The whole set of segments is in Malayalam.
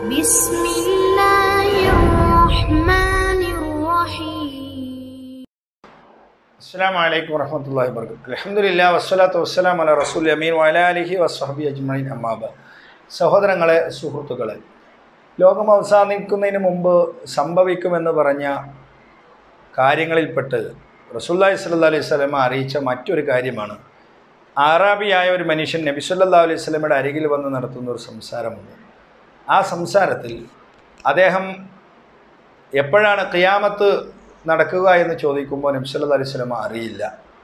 بسم الله الرحمن الرحيم അസ്സാം വലൈക്കും വറഹമത്തല്ലാഹി വർക്കത്ത് അലഹമുല്ല വസ്സലാത്തു വസ്സലാം അല റസൂൽ അമീൻ വലാലിഹി വസ്ഹബി അജ്മൈൻ അമ്മാബ് സഹോദരങ്ങളെ സുഹൃത്തുക്കളെ ലോകം അവസാനിക്കുന്നതിന് മുമ്പ് സംഭവിക്കുമെന്ന് പറഞ്ഞ കാര്യങ്ങളിൽപ്പെട്ട് റസൂല്ലാഹി സ്വല്ലാ അലൈഹി സ്വലമ അറിയിച്ച മറ്റൊരു കാര്യമാണ് ആറാബിയായ ഒരു മനുഷ്യൻ നബി സല്ലാ അലൈഹി സ്വലമയുടെ അരികിൽ വന്ന് നടത്തുന്ന ഒരു സംസാരമുണ്ട് ആ സംസാരത്തിൽ അദ്ദേഹം എപ്പോഴാണ് ഖിയാമത്ത് നടക്കുക എന്ന് ചോദിക്കുമ്പോൾ നബി സല്ലല്ലാഹു അലൈഹി വസല്ലം അറിയില്ല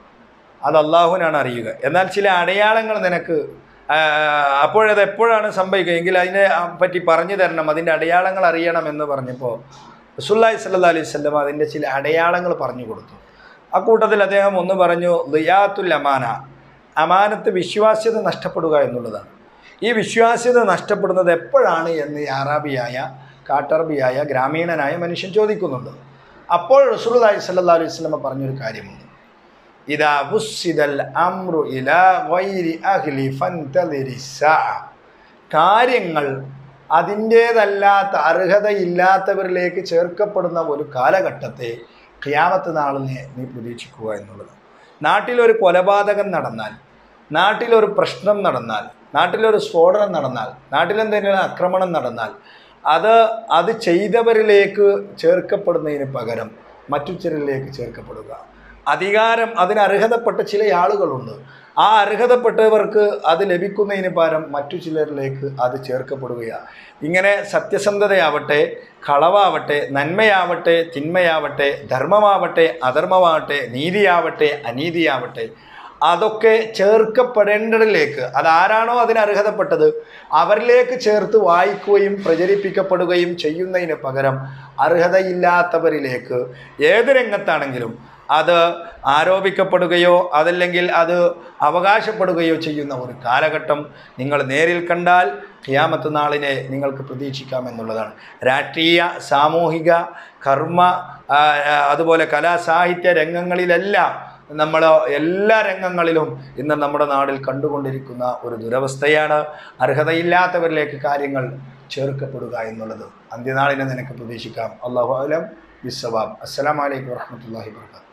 അത് അള്ളാഹുവിനാണ് അറിയുക എന്നാൽ ചില അടയാളങ്ങൾ നിനക്ക് ആ, അപ്പോഴത് എപ്പോഴാണ് സംഭവിക്കുക എങ്കിൽ അതിനെ ആ, പറ്റി പറഞ്ഞു തരണം അതിൻ്റെ അടയാളങ്ങൾ അറിയണം എന്ന് പറഞ്ഞപ്പോൾ റസൂല്ലായി സല്ലാ അലൈഹി സ്വല്ലം അതിൻ്റെ ചില അടയാളങ്ങൾ പറഞ്ഞു കൊടുത്തു അക്കൂട്ടത്തിൽ അദ്ദേഹം ഒന്ന് പറഞ്ഞു ലിയാത്തുൽ അമാന അമാനത്ത് വിശ്വാസ്യത നഷ്ടപ്പെടുക എന്നുള്ളതാണ് ഈ വിശ്വാസ്യത നഷ്ടപ്പെടുന്നത് എപ്പോഴാണ് എന്ന് ഈ അറാബിയായ കാട്ടറബിയായ ഗ്രാമീണനായ മനുഷ്യൻ ചോദിക്കുന്നുണ്ട് അപ്പോൾ റസൂലുള്ളാഹി സ്വല്ലല്ലാഹു അലൈഹി വസല്ലം പറഞ്ഞൊരു കാര്യമുണ്ട് ഇദാ ബുസ്സിദൽ അംറു ഇലാ ഗൈരി അഹ്ലി ഫൻതദിരി സ്സാഅ കാര്യങ്ങൾ അതിൻ്റേതല്ലാത്ത അർഹതയില്ലാത്തവരിലേക്ക് ചേർക്കപ്പെടുന്ന ഒരു കാലഘട്ടത്തെ ഖിയാമത്ത് നാളിനെ നീ പ്രതീക്ഷിക്കുക എന്നുള്ളത് നാട്ടിലൊരു കൊലപാതകം നടന്നാൽ നാട്ടിലൊരു പ്രശ്നം നടന്നാൽ നാട്ടിലൊരു സ്ഫോടനം നടന്നാൽ നാട്ടിലെന്തെങ്കിലും ആക്രമണം നടന്നാൽ അത് അത് ചെയ്തവരിലേക്ക് ചേർക്കപ്പെടുന്നതിന് പകരം മറ്റു ചിലരിലേക്ക് ചേർക്കപ്പെടുക അധികാരം അതിന് അർഹതപ്പെട്ട ചില ആളുകളുണ്ട് ആ അർഹതപ്പെട്ടവർക്ക് അത് ലഭിക്കുന്നതിന് പകരം മറ്റു ചിലരിലേക്ക് അത് ചേർക്കപ്പെടുകയാണ് ഇങ്ങനെ സത്യസന്ധതയാവട്ടെ കളവാവട്ടെ നന്മയാവട്ടെ തിന്മയാവട്ടെ ധർമ്മമാവട്ടെ അധർമ്മമാവട്ടെ നീതിയാവട്ടെ അനീതിയാവട്ടെ അതൊക്കെ ചേർക്കപ്പെടേണ്ടതിലേക്ക് അതാരാണോ അതിന് അർഹതപ്പെട്ടത് അവരിലേക്ക് ചേർത്ത് വായിക്കുകയും പ്രചരിപ്പിക്കപ്പെടുകയും ചെയ്യുന്നതിന് പകരം അർഹതയില്ലാത്തവരിലേക്ക് ഏത് രംഗത്താണെങ്കിലും അത് ആരോപിക്കപ്പെടുകയോ അതല്ലെങ്കിൽ അത് അവകാശപ്പെടുകയോ ചെയ്യുന്ന ഒരു കാലഘട്ടം നിങ്ങൾ നേരിൽ കണ്ടാൽ ഖിയാമത്ത് നാളിനെ നിങ്ങൾക്ക് പ്രതീക്ഷിക്കാമെന്നുള്ളതാണ് രാഷ്ട്രീയ സാമൂഹിക കർമ്മ ആ, ആ, അതുപോലെ കലാ സാഹിത്യ രംഗങ്ങളിലെല്ലാം നമ്മൾ എല്ലാ രംഗങ്ങളിലും ഇന്ന് നമ്മുടെ നാടിൽ കണ്ടുകൊണ്ടിരിക്കുന്ന ഒരു ദുരവസ്ഥയാണ് അർഹതയില്ലാത്തവരിലേക്ക് കാര്യങ്ങൾ ചേർക്കപ്പെടുക എന്നുള്ളത് അന്ത്യനാളിനെ നിനക്ക് പ്രതീക്ഷിക്കാം അള്ളാഹു അലം ബിസ്സവാബ് അസ്സലാമലൈക്കും വാഹമത്തല്ലാഹി വർക്കാത്തു